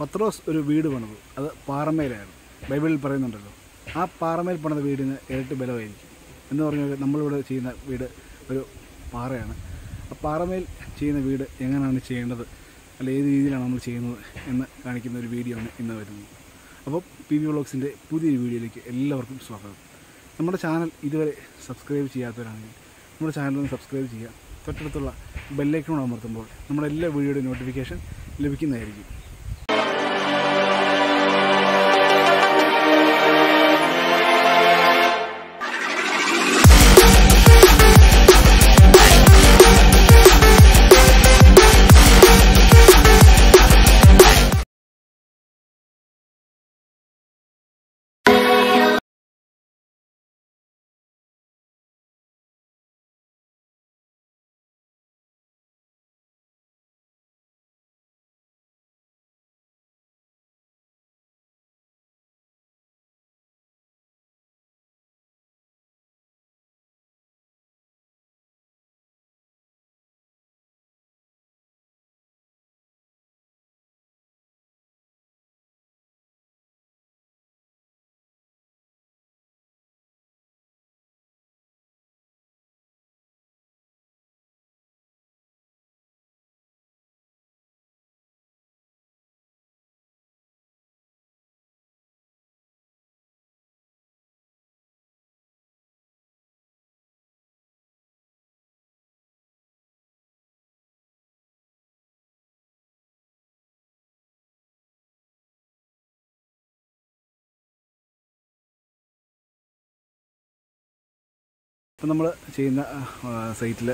പത്രോസ് ഒരു വീട് പണിതു അത് പാറമേലായിരുന്നു ബൈബിളിൽ പറയുന്നുണ്ടല്ലോ ആ പാറമേൽ പണിത വീടിന് ഇരട്ടി ബലമായിരിക്കും എന്ന് പറഞ്ഞാൽ നമ്മളിവിടെ ചെയ്യുന്ന വീട് ഒരു പാറയാണ് ആ പാറമേൽ ചെയ്യുന്ന വീട് എങ്ങനെയാണ് ചെയ്യേണ്ടത് അല്ല ഏത് രീതിയിലാണ് നമ്മൾ ചെയ്യുന്നത് എന്ന് കാണിക്കുന്ന ഒരു വീഡിയോ ആണ് ഇന്ന് വരുന്നത് അപ്പോൾ പി വി വ്ളോഗ്സിൻ്റെ പുതിയൊരു വീഡിയോയിലേക്ക് എല്ലാവർക്കും സ്വാഗതം നമ്മുടെ ചാനൽ ഇതുവരെ സബ്സ്ക്രൈബ് ചെയ്യാത്തവരാണെങ്കിൽ നമ്മുടെ ചാനൽ ഒന്ന് സബ്സ്ക്രൈബ് ചെയ്യുക തൊട്ടടുത്തുള്ള ബെല്ലൈക്കൺ അമർത്തുമ്പോൾ നമ്മുടെ എല്ലാ വീഡിയോയുടെ നോട്ടിഫിക്കേഷൻ ലഭിക്കുന്നതായിരിക്കും ഇപ്പം നമ്മൾ ചെയ്യുന്ന സൈറ്റിൽ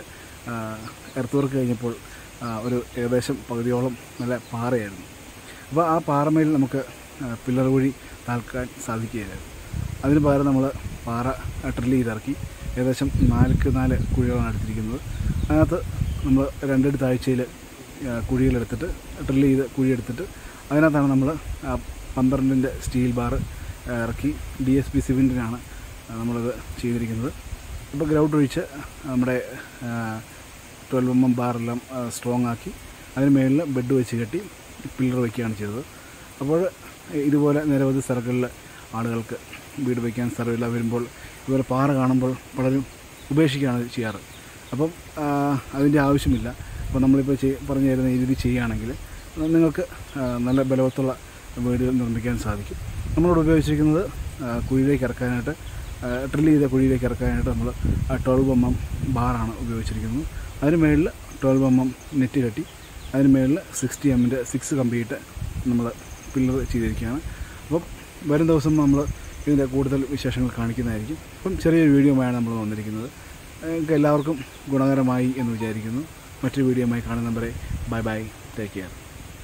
എർത്ത് വർക്ക് കഴിഞ്ഞപ്പോൾ ആ, ഒരു ഏകദേശം പകുതിയോളം നല്ല പാറയായിരുന്നു അപ്പോൾ ആ പാറമേൽ നമുക്ക് പില്ലർ വഴി താൽക്കാൻ സാധിക്കുകയില്ലായിരുന്നു അതിന് പകരം നമ്മൾ പാറ ഡ്രിൽ ചെയ്തിറക്കി ഏകദേശം നാലുക്ക് നാല് കുഴികളാണ് എടുത്തിരിക്കുന്നത് അതിനകത്ത് നമ്മൾ രണ്ടടി താഴ്ചയിൽ കുഴികളെടുത്തിട്ട് ഡ്രിൽ ചെയ്ത് കുഴിയെടുത്തിട്ട് അതിനകത്താണ് നമ്മൾ പന്ത്രണ്ടിൻ്റെ സ്റ്റീൽ ബാർ ഇറക്കി ഡി എസ് പി സിമെൻറ്റിനാണ് നമ്മളിത് ചെയ്തിരിക്കുന്നത് അപ്പോൾ ഗ്രൗണ്ട് ഒഴിച്ച് നമ്മുടെ ട്വൽവ് എം എം ബാറെല്ലാം സ്ട്രോങ് ആക്കി അതിന് മേളിൽ ബെഡ് വെച്ച് കെട്ടി പില്ലർ വയ്ക്കുകയാണ് ചെയ്തത് അപ്പോൾ ഇതുപോലെ നിരവധി സ്ഥലങ്ങളിൽ ആളുകൾക്ക് വീട് വയ്ക്കാൻ സ്ഥലമില്ല വരുമ്പോൾ ഇതുപോലെ പാറ കാണുമ്പോൾ പലരും ഉപേക്ഷിക്കുകയാണ് ചെയ്യാറ് അപ്പം ആ, അതിൻ്റെ ആവശ്യമില്ല അപ്പോൾ നമ്മളിപ്പോൾ ചെയ് പറഞ്ഞു തരുന്ന ഈ രീതി ചെയ്യുകയാണെങ്കിൽ നിങ്ങൾക്ക് ആ, നല്ല ബലവത്തുള്ള വീടുകൾ നിർമ്മിക്കാൻ സാധിക്കും നമ്മളോട് ഉപയോഗിച്ചിരിക്കുന്നത് ആ, കുഴിയിലേക്ക് ഇറക്കാനായിട്ട് ഡ്രിൽ ചെയ്ത കുഴിയിലേക്ക് ഇറക്കാനായിട്ട് നമ്മൾ ട്വൽവ് എം എം ബാറാണ് ഉപയോഗിച്ചിരിക്കുന്നത് അതിന് മുകളിൽ ട്വൽവ് എം എം നെറ്റ് കെട്ടി അതിന് മുകളിൽ സിക്സ്റ്റി എമ്മിൻ്റെ സിക്സ് കമ്പിയിട്ട് നമ്മൾ പില്ലർ ചെയ്തിരിക്കുകയാണ് അപ്പം വരും ദിവസം നമ്മൾ ഇതിൻ്റെ കൂടുതൽ വിശേഷങ്ങൾ കാണിക്കുന്നതായിരിക്കും അപ്പം ചെറിയൊരു വീഡിയോയുമായാണ് നമ്മൾ വന്നിരിക്കുന്നത് നിങ്ങൾക്ക് എല്ലാവർക്കും ഗുണകരമായി എന്ന് വിചാരിക്കുന്നു മറ്റൊരു വീഡിയോയുമായി കാണുന്നവരെ ബൈ ബൈ ടേക്ക് കെയർ